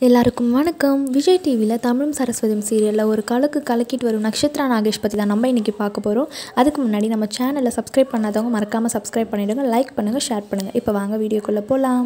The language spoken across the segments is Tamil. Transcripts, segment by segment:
எல்லாருக்கும் வணக்கம் விஜய் டிவியில் தமிழும் சரஸ்வதியும் சீரியலில் ஒரு கலக்கு கலக்கிட்டு வரும் நக்ஷத்ரா நாகேஷ் பற்றி தான் நம்ம இன்றைக்கி பார்க்க போகிறோம் அதுக்கு முன்னாடி நம்ம சேனலை சப்ஸ்கிரைப் பண்ணாதவங்க மறக்காமல் சப்ஸ்கிரைப் பண்ணிவிடுங்க லைக் பண்ணுங்கள் ஷேர் பண்ணுங்கள் இப்போ வாங்க வீடியோக்குள்ளே போகலாம்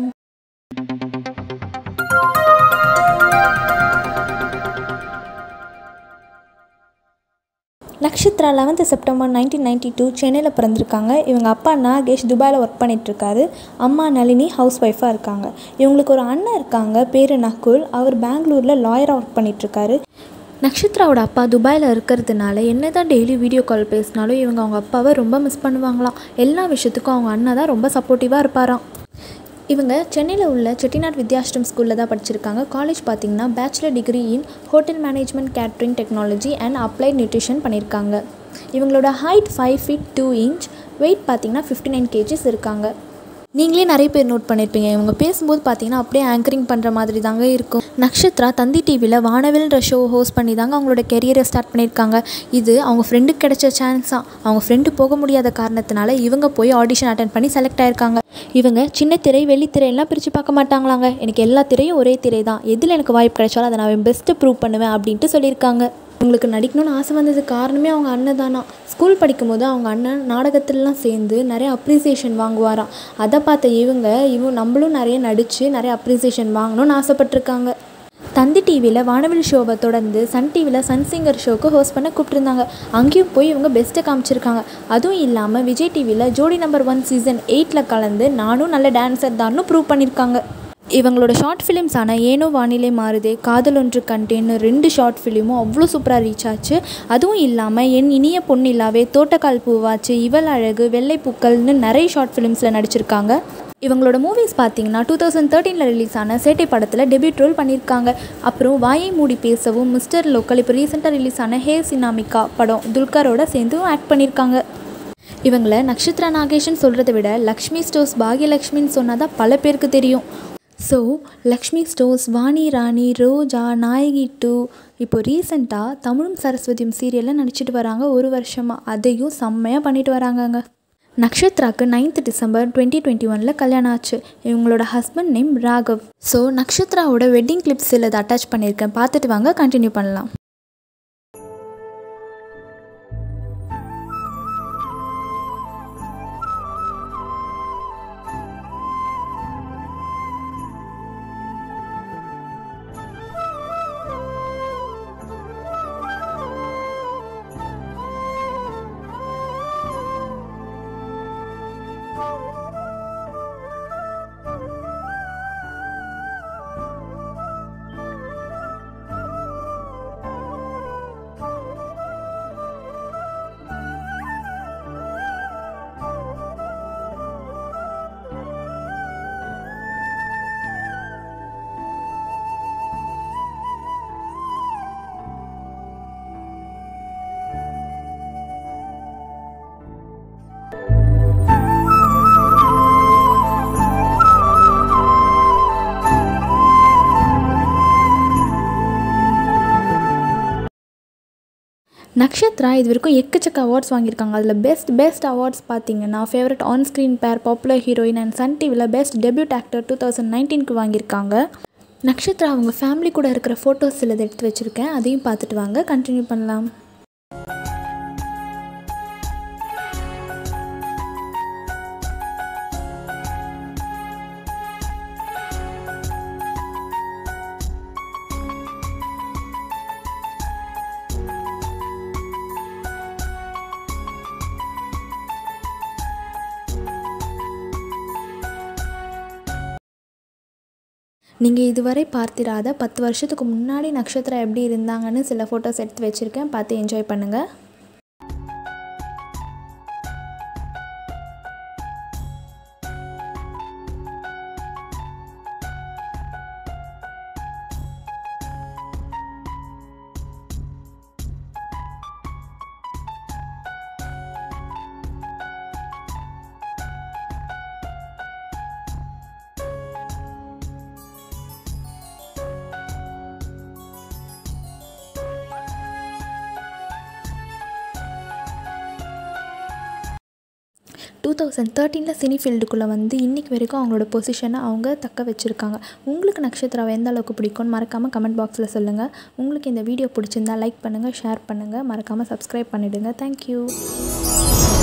Nakshatra eleventh September nineteen ninety two சென்னையில் பிறந்திருக்காங்க இவங்க அப்பா நாகேஷ் துபாயில் ஒர்க் பண்ணிகிட்ருக்காரு அம்மா நளினி ஹவுஸ் ஒய்ஃபாக இருக்காங்க இவங்களுக்கு ஒரு அண்ணன் இருக்காங்க பேர் நகுல் அவர் பெங்களூரில் லாயராக ஒர்க் பண்ணிகிட்ருக்காரு நக்ஷத்ராவோட அப்பா துபாயில் இருக்கிறதுனால என்ன தான் டெய்லி வீடியோ கால் பேசினாலும் இவங்க அவங்க அப்பாவை ரொம்ப மிஸ் பண்ணுவாங்களாம் எல்லா விஷயத்துக்கும் அவங்க அண்ணன் தான் ரொம்ப சப்போர்ட்டிவாக இருப்பாராம் இவங்க சென்னையில் உள்ள செட்டிநாட் வித்யாஷ்டம் ஸ்கூலில் தான் படிச்சிருக்காங்க காலேஜ் பார்த்தீங்கன்னா bachelor degree in hotel management catering technology and applied nutrition பண்ணியிருக்காங்க இவங்களோட height five feet two inch weight பார்த்தீங்கன்னா ஃபிஃப்டி நைன் கேஜிஸ் இருக்காங்க நீங்களே நிறைய பேர் நோட் பண்ணியிருப்பீங்க இவங்க பேசும்போது பார்த்தீங்கன்னா அப்படியே ஆங்கரிங் பண்ணுற மாதிரி தாங்க இருக்கும் நக்ஷத்ரா தந்தி டிவியில் வானவில்ன்ற ஷோ ஹோஸ்ட் பண்ணி தாங்க அவங்களோட கெரியரை ஸ்டார்ட் பண்ணியிருக்காங்க இது அவங்க ஃப்ரெண்டுக்கு கிடைச்ச சான்ஸ் தான் அவங்க ஃப்ரெண்டு போக முடியாத காரணத்தினால இவங்க போய் ஆடிஷன் அட்டன் பண்ணி செலக்ட் ஆயிருக்காங்க இவங்க சின்ன திரை வெள்ளித்திரை எல்லாம் பிரித்து பார்க்க மாட்டாங்களாங்க எனக்கு எல்லா திரையும் ஒரே திரை தான் எதில் எனக்கு வாய்ப்பு கிடைச்சாலும் அதை நான் பெஸ்ட்டு ப்ரூவ் பண்ணுவேன் அப்படின்ட்டு சொல்லியிருக்காங்க உங்களுக்கு நடிக்கணும்னு ஆசை வந்தது காரணமே அவங்க அண்ணன் தானா ஸ்கூல் படிக்கும்போது அவங்க அண்ணன் நாடகத்திலலாம் சேர்ந்து நிறைய அப்ரிசியேஷன் வாங்குவாராம் அதை பார்த்த இவங்க இவங்க நம்மளும் நிறைய நடித்து நிறைய அப்ரிசியேஷன் வாங்கணும்னு ஆசைப்பட்டிருக்காங்க தந்தி டிவியில் வானவில் ஷோவை தொடர்ந்து சன் டிவியில் சன் சிங்கர் ஷோக்கு ஹோஸ்ட் பண்ண கூப்பிட்டுருந்தாங்க அங்கேயும் போய் இவங்க பெஸ்ட்டை காமிச்சிருக்காங்க அதுவும் இல்லாமல் விஜய் டிவியில் ஜோடி நம்பர் ஒன் சீசன் எயிட்டில் கலந்து நானும் நல்ல டான்ஸர் தான்னு ப்ரூவ் பண்ணியிருக்காங்க இவங்களோட ஷார்ட் ஃபிலிம்ஸான ஏனோ வானிலை மாறுதே காதல் ஒன்று கண்டேன்னு ரெண்டு ஷார்ட் ஃபிலிமும் அவ்வளோ சூப்பராக ரீச் ஆச்சு அதுவும் இல்லாமல் என் இனிய பொன்னிலாவே தோட்டக்கால் பூவாச்சு இவள் அழகு வெள்ளை பூக்கள்னு நிறைய ஷார்ட் ஃபிலிம்ஸில் நடிச்சிருக்காங்க இவங்களோட மூவிஸ் பார்த்தீங்கன்னா டூ தௌசண்ட் தேர்ட்டீனில் ரிலீஸ் ஆன சேட்டை படத்தில் டெபியூட் ரோல் பண்ணியிருக்காங்க அப்புறம் வாயை மூடி பேசவும் மிஸ்டர் லோக்கல் இப்போ ரீசெண்டாக ரிலீஸ் ஆன ஹே சினாமிகா படம் துல்கரோட சேர்ந்தும் ஆக்ட் பண்ணியிருக்காங்க இவங்களை நக்ஷத்ரா நாகேஷ்னு சொல்கிறத விட லக்ஷ்மி ஸ்டோர்ஸ் பாகியலக்ஷ்மின்னு சொன்னால் தான் பல பேருக்கு தெரியும் so Lakshmi stores Vani Rani Roja Nayagi two இப்போ ரீசெண்டாக தமிழும் சரஸ்வதியும் சீரியலில் நடிச்சிட்டு வராங்க ஒரு வருஷமாக அதையும் செம்மையாக பண்ணிட்டு வராங்கங்க நக்ஷத்ராக்கு நைன்த் டிசம்பர் டுவெண்ட்டி டுவெண்ட்டி ஒனில் கல்யாணம் ஆச்சு இவங்களோட ஹஸ்பண்ட் நேம் ராகவ் ஸோ நக்ஷத்ராவோட வெட்டிங் கிளிப்ஸ் இதை அட்டாச் பண்ணியிருக்கேன் பார்த்துட்டு வாங்க கண்டினியூ பண்ணலாம் நக்ஷத்ரா இது வரைக்கும் எக்கச்சக்க அவார்ட்ஸ் வாங்கியிருக்காங்க அதில் பெஸ்ட் பெஸ்ட் அவார்ட்ஸ் பார்த்தீங்கன்னா favourite on screen pair popular heroine and Sun டிவியில் best debut actor two thousand நைன்டீனுக்கு வாங்கியிருக்காங்க நக்ஷத்ரா அவங்க ஃபேமிலி கூட இருக்கிற ஃபோட்டோஸ் சிலது எடுத்து வச்சுருக்கேன் அதையும் பார்த்துட்டு வாங்க கண்டினியூ பண்ணலாம் நீங்கள் இதுவரை பார்த்திராத பத்து வருஷத்துக்கு முன்னாடி நட்சத்திரம் எப்படி இருந்தாங்கன்னு சில ஃபோட்டோஸ் எடுத்து வச்சுருக்கேன் பார்த்து என்ஜாய் பண்ணுங்கள் டூ தௌசண்ட் தேர்ட்டீனில் சினி ஃபீல்டுக்குள்ளே வந்து இன்றைக்கி வரைக்கும் அவங்களோட பொசிஷனை அவங்க தக்க வச்சுருக்காங்க உங்களுக்கு நக்ஷத்ராவை எந்த அளவுக்கு பிடிக்கும்னு மறக்காமல் கமெண்ட் பாக்ஸில் சொல்லுங்கள் உங்களுக்கு இந்த வீடியோ பிடிச்சிருந்தா லைக் பண்ணுங்கள் ஷேர் பண்ணுங்கள் மறக்காமல் சப்ஸ்கிரைப் பண்ணிவிடுங்க தேங்க்யூ